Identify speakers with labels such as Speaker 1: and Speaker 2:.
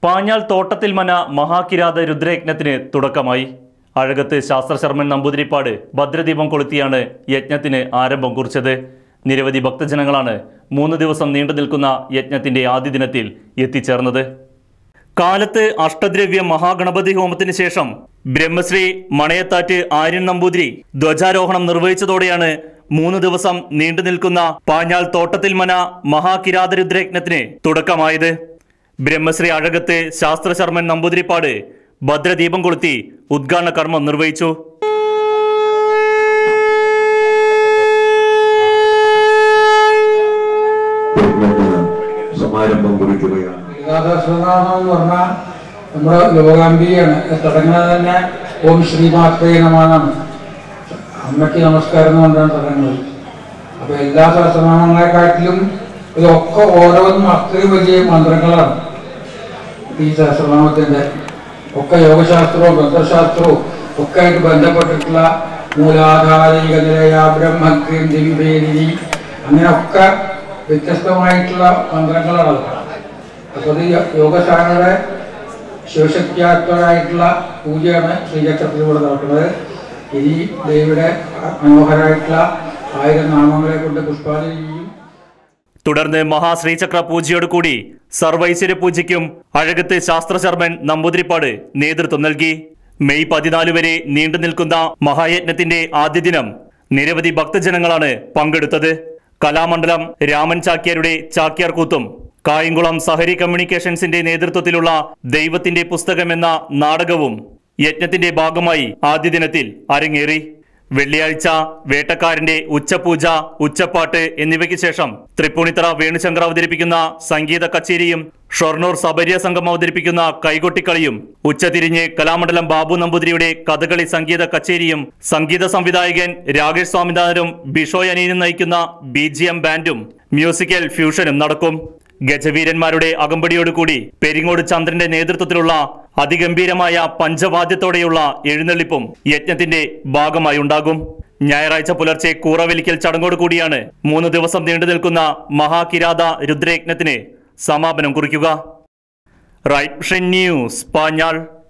Speaker 1: പാഞ്ഞാൾ തോട്ടത്തിൽ മന മഹാകിരാത രുദ്രയജ്ഞത്തിന് തുടക്കമായി അഴകത്ത് ശാസ്ത്രശർമ്മൻ നമ്പൂതിരിപ്പാട് ഭദ്രദീപം കൊളുത്തിയാണ് യജ്ഞത്തിന് ആരംഭം കുറിച്ചത് നിരവധി ഭക്തജനങ്ങളാണ് മൂന്ന് ദിവസം നീണ്ടു നിൽക്കുന്ന യജ്ഞത്തിന്റെ ആദ്യ ദിനത്തിൽ എത്തിച്ചേർന്നത് കാലത്ത് അഷ്ടദ്രവ്യ മഹാഗണപതി ഹോമത്തിന് ശേഷം ബ്രഹ്മശ്രീ മണയത്താറ്റ് ആര്യൻ നമ്പൂതിരി ധ്വജാരോഹണം നിർവഹിച്ചതോടെയാണ് മൂന്ന് ദിവസം നീണ്ടു നിൽക്കുന്ന പാഞ്ഞാൾ തോട്ടത്തിൽ മന മഹാകിരാതരുദ്രയജ്ഞത്തിന് തുടക്കമായത് ബ്രഹ്മശ്രീ അഴകത്ത് ശാസ്ത്രശർമ്മൻ നമ്പൂതിരിപ്പാട് ഭദ്രദീപം കൊളുത്തി ഉദ്ഘാടന കർമ്മം നിർവഹിച്ചു
Speaker 2: യജ്ഞത്തിന് സമാരംഭം കുറിക്കുകയാണ്
Speaker 3: സഹസ്രനാമം എന്ന് പറഞ്ഞാൽ നമ്മുടെ ലോകാംബികയാണ് ഇത് തുടങ്ങുന്നത് തന്നെ ഓം ശ്രീമാത്രേ നമാനാണ് അമ്മയ്ക്ക് നമസ്കാരം എന്ന് പറഞ്ഞാണ് തുടങ്ങുന്നത് അപ്പൊ എല്ലാ സഹസ്രനാമങ്ങളെക്കാട്ടിലും ഇതൊക്കെ ഓരോന്നും അത്രയും വലിയ മന്ത്രങ്ങളാണ് ഈ സഹസ്രനാമത്തിന്റെ ഒക്കെ യോഗശാസ്ത്രവും തന്ത്രശാസ്ത്രവും ഒക്കെ ആയിട്ട് ബന്ധപ്പെട്ടിട്ടുള്ള മൂലാധാരിക നിലയ ബ്രഹ്മക്രീം ദിംബേരി അങ്ങനെയൊക്കെ വ്യത്യസ്തമായിട്ടുള്ള മന്ത്രങ്ങളാണ് അപ്പൊ ഇത് യോഗശാലയുടെ ശിവശക്തിയാത്മകമായിട്ടുള്ള പൂജയാണ് ശ്രീചക്രത്തിലൂടെ നടക്കുന്നത് ഇനി ദേവിയുടെ മനോഹരമായിട്ടുള്ള ആയിരം നാമങ്ങളെ കൊണ്ട് പുഷ്പാഞ്ജലി ചെയ്യും
Speaker 1: തുടർന്ന് മഹാശ്രീചക്ര പൂജയോട് കൂടി സർവൈശ്വര്യ പൂജയ്ക്കും അഴകത്ത് ശാസ്ത്രശർമ്മൻ നമ്പൂതിരിപ്പാട് നേതൃത്വം നൽകി മെയ് പതിനാല് വരെ നീണ്ടു നിൽക്കുന്ന മഹായജ്ഞത്തിന്റെ ആദ്യ ദിനം നിരവധി ഭക്തജനങ്ങളാണ് പങ്കെടുത്തത് കലാമണ്ഡലം രാമൻ ചാക്യാരുടെ ചാക്യാർ കൂത്തും കായംകുളം സഹരി കമ്മ്യൂണിക്കേഷൻസിന്റെ നേതൃത്വത്തിലുള്ള ദൈവത്തിന്റെ പുസ്തകം എന്ന നാടകവും യജ്ഞത്തിന്റെ ഭാഗമായി ആദ്യ ദിനത്തിൽ അരങ്ങേറി വെള്ളിയാഴ്ച വേട്ടക്കാരന്റെ ഉച്ചപൂജ ഉച്ചപ്പാട്ട് എന്നിവയ്ക്ക് ശേഷം തൃപ്പൂണിത്തറ വേണുശങ്കർ അവതരിപ്പിക്കുന്ന സംഗീത കച്ചേരിയും ഷൊർണൂർ സബര്യ സംഘം അവതരിപ്പിക്കുന്ന കൈകൊട്ടിക്കളിയും ഉച്ചതിരിഞ്ഞ് കലാമണ്ഡലം ബാബു നമ്പൂതിരിയുടെ കഥകളി സംഗീത കച്ചേരിയും സംഗീത സംവിധായകൻ രാകേഷ് സ്വാമിനാഥനും ബിഷോയ് അനീനും നയിക്കുന്ന ബി ജി എം ബാൻഡും മ്യൂസിക്കൽ ഫ്യൂഷനും നടക്കും ഗജവീരന്മാരുടെ അകമ്പടിയോടുകൂടി പെരിങ്ങോട് ചന്ദ്രന്റെ നേതൃത്വത്തിലുള്ള അതിഗംഭീരമായ പഞ്ചവാദ്യത്തോടെയുള്ള എഴുന്നള്ളിപ്പും യജ്ഞത്തിന്റെ ഭാഗമായി ഉണ്ടാകും ഞായറാഴ്ച പുലർച്ചെ കൂറവലിക്കൽ ചടങ്ങോട് കൂടിയാണ് മൂന്ന് ദിവസം നീണ്ടു നിൽക്കുന്ന മഹാകിരാത രുദ്രയജ്ഞത്തിന് സമാപനം കുറിക്കുക റൈറ്റ് ന്യൂസ് പാഞ്ഞാൾ